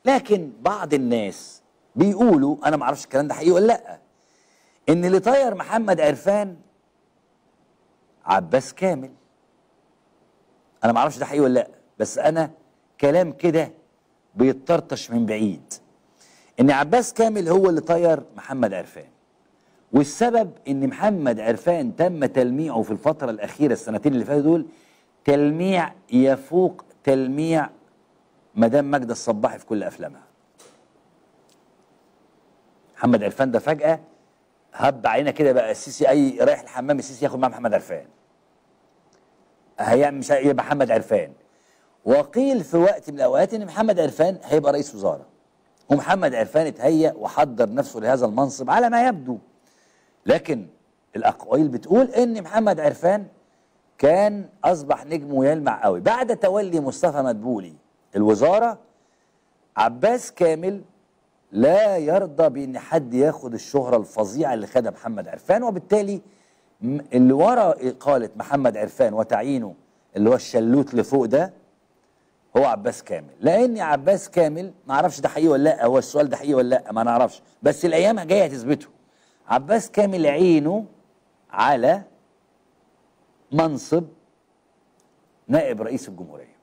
لكن بعض الناس بيقولوا انا ما اعرفش الكلام ده حقيقي ولا لا ان اللي طير محمد عرفان عباس كامل انا ما اعرفش ده حقيقي ولا لا بس انا كلام كده بيتطرطش من بعيد ان عباس كامل هو اللي طير محمد عرفان والسبب ان محمد عرفان تم تلميعه في الفتره الاخيره السنتين اللي فاتوا دول تلميع يفوق تلميع مدام ماجدة الصباحي في كل افلامها محمد عرفان ده فجاه هب علينا كده بقى السيسي اي رايح الحمام السيسي ياخد معاه محمد عرفان هيعمل مش يبقى محمد عرفان وقيل في وقت من الاوقات ان محمد عرفان هيبقى رئيس وزراء ومحمد عرفان اتهيأ وحضر نفسه لهذا المنصب على ما يبدو لكن الاقاويل بتقول ان محمد عرفان كان اصبح نجمه يلمع قوي بعد تولي مصطفى مدبولي الوزاره عباس كامل لا يرضى بان حد ياخد الشهره الفظيعه اللي خدها محمد عرفان وبالتالي م- اللي ورا اقاله محمد عرفان وتعيينه اللي هو الشلوت اللي فوق ده هو عباس كامل لان عباس كامل ما اعرفش ده حقيقي ولا لا هو السؤال ده حقيقي ولا لا ما نعرفش بس الايام جايه هتثبته عباس كامل عينه على منصب نائب رئيس الجمهوريه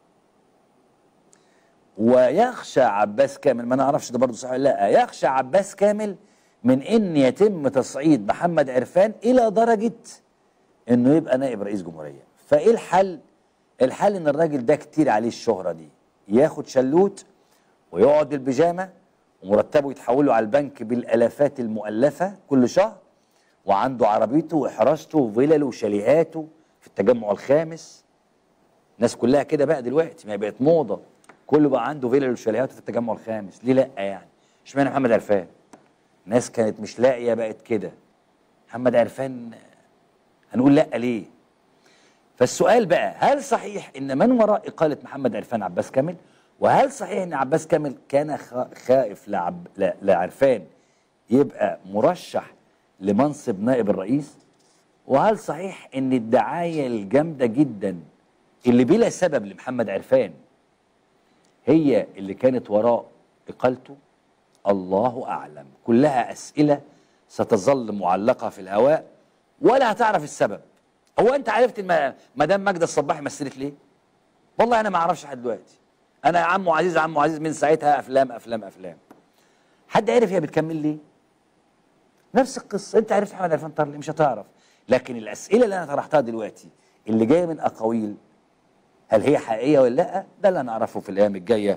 ويخشى عباس كامل ما نعرفش ده برضه صحيح ولا لا يخشى عباس كامل من ان يتم تصعيد محمد عرفان الى درجه انه يبقى نائب رئيس جمهوريه فايه الحل الحل ان الراجل ده كتير عليه الشهره دي ياخد شلوت ويقعد البيجامه ومرتبه يتحول له على البنك بالالافات المؤلفه كل شهر وعنده عربيته وحراسته وفلله وشاليهاته في التجمع الخامس الناس كلها كده بقى دلوقتي ما هي بقت موضه كله بقى عنده فيلل وشاليهاته في التجمع الخامس ليه لا يعني اشمعنى محمد عرفان ناس كانت مش لاقيه بقت كده محمد عرفان هنقول لا ليه فالسؤال بقى هل صحيح ان من وراء اقاله محمد عرفان عباس كامل وهل صحيح ان عباس كامل كان خا- خائف لعب ل- لعرفان يبقى مرشح لمنصب نائب الرئيس وهل صحيح ان الدعايه الجامده جدا اللي بلا سبب لمحمد عرفان هي اللي كانت وراء اقالته الله اعلم كلها اسئله ستظل معلقه في الهواء ولا هتعرف السبب هو انت عرفت الم- مدام ماجده الصباحي مثلت ليه والله انا ما اعرفش لحد دلوقتي انا يا عمو عزيز عمو عزيز من ساعتها افلام افلام افلام حد عرف هي بتكمل ليه نفس القصه انت عرفت محمد عرفان طار ليه مش هتعرف لكن الاسئله اللي انا طرحتها دلوقتي اللي جايه من اقاويل هل هي حقيقيه ولا لا ده اللي هنعرفه في الايام الجايه